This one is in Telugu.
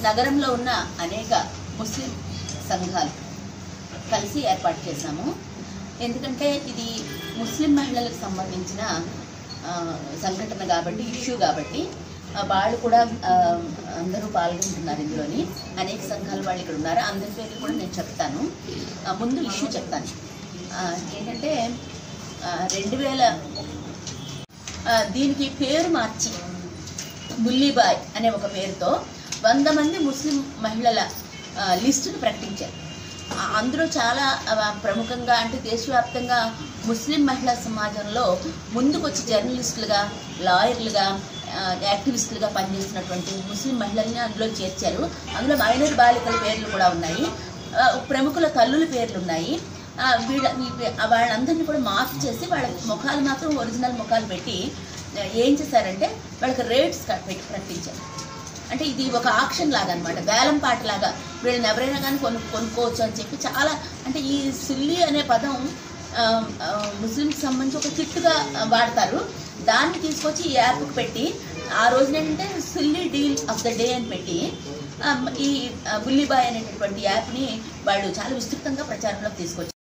నగరంలో ఉన్న అనేక ముస్లిం సంఘాలు కలిసి ఏర్పాటు చేశాము ఎందుకంటే ఇది ముస్లిం మహిళలకు సంబంధించిన ఆ, సంఘటన కాబట్టి ఇష్యూ కాబట్టి ఆ, వాళ్ళు కూడా ఆ, అందరూ పాల్గొంటున్నారు ఇందులోని అనేక సంఘాల వాళ్ళు ఇక్కడ ఉన్నారు అందరి పేర్లు కూడా నేను చెప్తాను ఆ, ముందు ఇష్యూ చెప్తాను ఆ, ఏంటంటే రెండు వేల ఆ, దీనికి పేరు మార్చి బుల్లీబాయ్ అనే ఒక పేరుతో వంద మంది ముస్లిం మహిళల ఆ, లిస్టును ప్రకటించారు ఆ, అందులో చాలా ఆ, ప్రముఖంగా అంటే దేశవ్యాప్తంగా ముస్లిం మహిళా సమాజంలో ముందుకొచ్చి జర్నలిస్టులుగా లాయర్లుగా ఆ, యాక్టివిస్టులుగా పనిచేస్తున్నటువంటి ముస్లిం మహిళల్ని అందులో చేర్చారు అందులో మైనర్ బాలికల పేర్లు కూడా ఉన్నాయి ఆ, ప్రముఖుల తల్లుల పేర్లు ఉన్నాయి ఆ, వీళ్ళ ఈ- వాళ్ళందరినీ కూడా మార్క్ చేసి వాళ్ళ ముఖాలు మాత్రం ఒరిజినల్ ముఖాలు పెట్టి ఆ, ఏం చేశారంటే వాళ్ళకి రేట్స్ పెట్టి ప్రకటించారు అంటే ఇది ఒక ఆక్షన్ లాగా అనమాట వేలం పాట లాగా వీళ్ళని ఎవరైనా కానీ కొను కొనుక్కోవచ్చు అని చెప్పి చాలా అంటే ఈ సిల్లి అనే పదం ఆ, ఆ, ముస్లింకి సంబంధించి ఒక కిట్టుగా వాడతారు దాన్ని తీసుకొచ్చి ఈ యాప్కి పెట్టి ఆ రోజున ఏంటంటే silly deal of the day అని పెట్టి ఆ, ఈ బుల్లిబాయ్ అనేటటువంటి యాప్ని వాళ్ళు చాలా విస్తృతంగా ప్రచారంలోకి తీసుకొచ్చారు